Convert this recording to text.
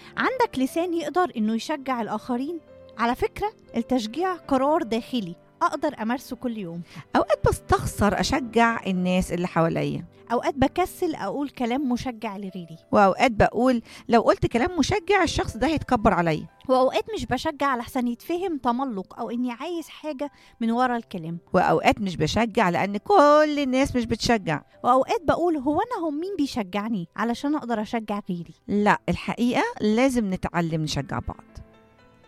عندك لسان يقدر إنه يشجع الآخرين على فكرة التشجيع قرار داخلي أقدر أمارسه كل يوم اوقات بستخسر اشجع الناس اللي حواليا أوقات بكسل أقول كلام مشجع لغيري واوقات بقول لو قلت كلام مشجع الشخص ده هيتكبر عليا وأوقات مش بشجع لحسن يتفهم تملق أو إني عايز حاجة من ورا الكلام واوقات مش بشجع لان كل الناس مش بتشجع وأوقات بقول هو أنا هم مين بيشجعني علشان أقدر أشجع غيري لا الحقيقه لازم نتعلم نشجع بعض